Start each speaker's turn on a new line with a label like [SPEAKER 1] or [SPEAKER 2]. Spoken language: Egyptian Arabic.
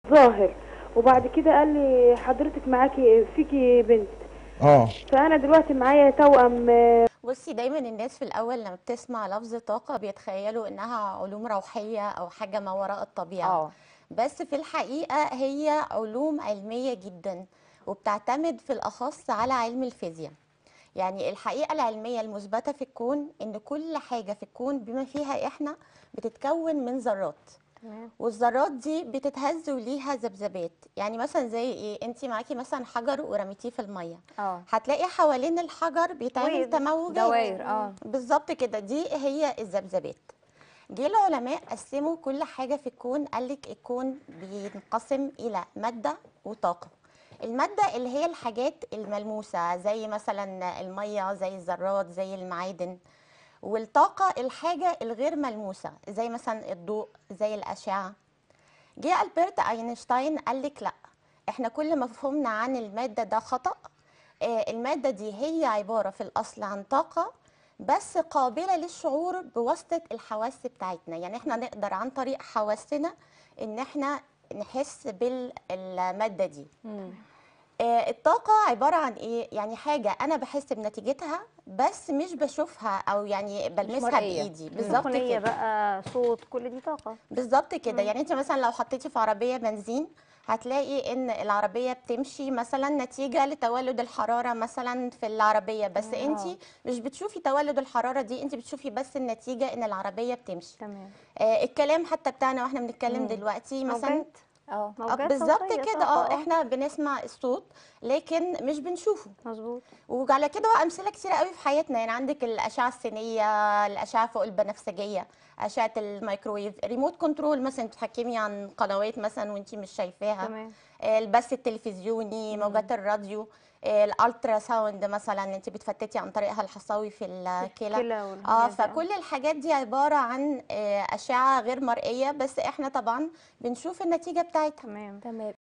[SPEAKER 1] ظاهر وبعد كده قال لي حضرتك معاكي فيكي بنت
[SPEAKER 2] اه
[SPEAKER 1] فانا دلوقتي معايا توأم آه،
[SPEAKER 3] بصي دايما الناس في الاول لما بتسمع لفظ طاقه بيتخيلوا انها علوم روحيه او حاجه ما وراء الطبيعه
[SPEAKER 4] اه
[SPEAKER 3] بس في الحقيقه هي علوم علميه جدا وبتعتمد في الاخص على علم الفيزياء يعني الحقيقه العلميه المثبته في الكون ان كل حاجه في الكون بما فيها احنا بتتكون من ذرات
[SPEAKER 4] تمام
[SPEAKER 3] والذرات دي بتتهز وليها ذبذبات يعني مثلا زي ايه انت معاكي مثلا حجر ورميتيه في الميه
[SPEAKER 4] اه
[SPEAKER 3] هتلاقي حوالين الحجر بيتعمل
[SPEAKER 4] ويفز،
[SPEAKER 3] تموجات
[SPEAKER 4] دوائر اه
[SPEAKER 3] بالظبط كده دي هي الذبذبات جه العلماء قسموا كل حاجة في الكون قالك الكون بينقسم إلى مادة وطاقة المادة اللي هي الحاجات الملموسة زي مثلا المية زي الذرات زي المعادن والطاقة الحاجة الغير ملموسة زي مثلا الضوء زي الأشعة جه ألبرت أينشتاين قالك لأ احنا كل مفهومنا عن المادة ده خطأ آه، المادة دي هي عبارة في الأصل عن طاقة بس قابلة للشعور بواسطة الحواس بتاعتنا يعني احنا نقدر عن طريق حواسنا ان احنا نحس بالمادة دي
[SPEAKER 4] مم.
[SPEAKER 3] آه، الطاقة عبارة عن ايه؟ يعني حاجة أنا بحس بنتيجتها بس مش بشوفها أو يعني بلمسها
[SPEAKER 4] مرئية.
[SPEAKER 3] بإيدي بالظبط
[SPEAKER 4] سخونية
[SPEAKER 3] كده
[SPEAKER 4] بقى صوت كل دي طاقة
[SPEAKER 3] بالظبط كده يعني انت مثلا لو حطيتي في عربيه بنزين هتلاقي ان العربيه بتمشي مثلا نتيجه لتولد الحراره مثلا في العربيه بس
[SPEAKER 4] آه.
[SPEAKER 3] انت مش بتشوفي تولد الحراره دي انت بتشوفي بس النتيجه ان العربيه بتمشي
[SPEAKER 4] تمام
[SPEAKER 3] آه الكلام حتى بتاعنا واحنا بنتكلم
[SPEAKER 4] مم.
[SPEAKER 3] دلوقتي مثلا
[SPEAKER 4] موجات اه
[SPEAKER 3] آه،
[SPEAKER 4] موجات
[SPEAKER 3] بالظبط
[SPEAKER 4] صوتية،
[SPEAKER 3] كده
[SPEAKER 4] صح،
[SPEAKER 3] اه احنا بنسمع الصوت لكن مش بنشوفه
[SPEAKER 4] مظبوط
[SPEAKER 3] وعلى كده بقى امثله كتيره قوي في حياتنا يعني عندك الاشعه السينيه الاشعه فوق البنفسجيه اشعه الميكرويف ريموت كنترول مثلا بتتحكمي عن قنوات مثلا وانت مش شايفاها
[SPEAKER 4] تمام
[SPEAKER 3] آه، البث التلفزيوني موجات الراديو آه، الالترا ساوند مثلا انت بتفتتي عن طريقها الحصاوي في الكلى
[SPEAKER 4] كلى
[SPEAKER 3] اه
[SPEAKER 4] والحاجات دي،
[SPEAKER 3] فكل الحاجات دي عباره عن آه، اشعه غير مرئيه بس احنا طبعا بنشوف النتيجه بتاعتها
[SPEAKER 4] تمام
[SPEAKER 5] تمام